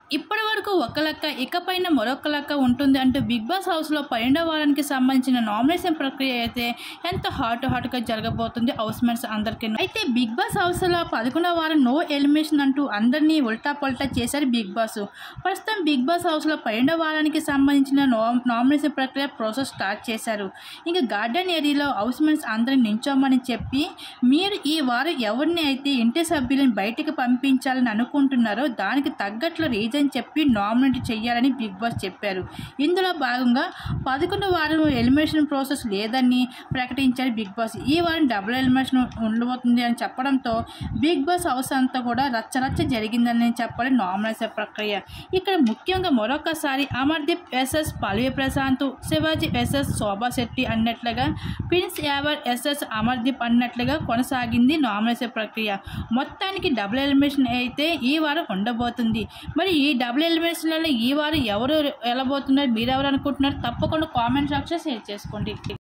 ఇప్పటి వరకు ఒక లెక్క ఇకపైన మరొక లెక్క ఉంటుంది అంటూ బిగ్ బాస్ హౌస్లో పన్నెండవ వారానికి సంబంధించిన నామినేషన్ ప్రక్రియ అయితే ఎంతో హాట్ హాట్గా జరగబోతుంది హౌస్ మేట్స్ అందరికీ అయితే బిగ్ బాస్ హౌస్లో పదకొండవ వారం నో ఎలిమినేషన్ అంటూ అందరినీ ఉల్టా పొల్టా చేశారు బిగ్ బాస్ ప్రస్తుతం బిగ్ బాస్ హౌస్లో పన్నెండవ వారానికి సంబంధించిన నో నామినేషన్ ప్రక్రియ ప్రాసెస్ స్టార్ట్ చేశారు ఇంకా గార్డెన్ ఏరియాలో హౌస్ మేట్స్ అందరిని నించోమని చెప్పి మీరు ఈ వారం ఎవరిని అయితే ఇంటి సభ్యులను బయటికి పంపించాలని అనుకుంటున్నారో దానికి తగ్గట్లు రీజన్ చెప్పి నామినేట్ చేయాలని బిగ్ బాస్ చెప్పారు ఇందులో భాగంగా పదకొండు వారం ఎలిమినేషన్ ప్రాసెస్ లేదని ప్రకటించారు బిగ్ బాస్ ఈ వారం డబుల్ ఎలిమినేషన్ ఉండబోతుంది అని చెప్పడంతో బిగ్ బాస్ హౌస్ అంతా కూడా రచ్చరచ్చ జరిగిందని చెప్పాలి నామినేషన్ ప్రక్రియ ఇక్కడ ముఖ్యంగా మరొకసారి అమర్దీప్ ఎస్ఎస్ పల్వి ప్రశాంత్ శివాజీ ఎస్ఎస్ శోభా శెట్టి అన్నట్లుగా ప్రిన్స్ యావర్ ఎస్ఎస్ అమర్దీప్ అన్నట్లుగా కొనసాగింది నామినేషన్ ప్రక్రియ మొత్తానికి డబుల్ ఎలిమినేషన్ అయితే ఈ వారం ఉండబోతుంది మరి ఈ డబుల్ ఎలిమినేషన్లలో ఈ వారం ఎవరు వెళ్ళబోతున్నారు మీరు ఎవరు అనుకుంటున్నారు తప్పకుండా కామెంట్ సెక్షన్ షేర్ చేసుకోండి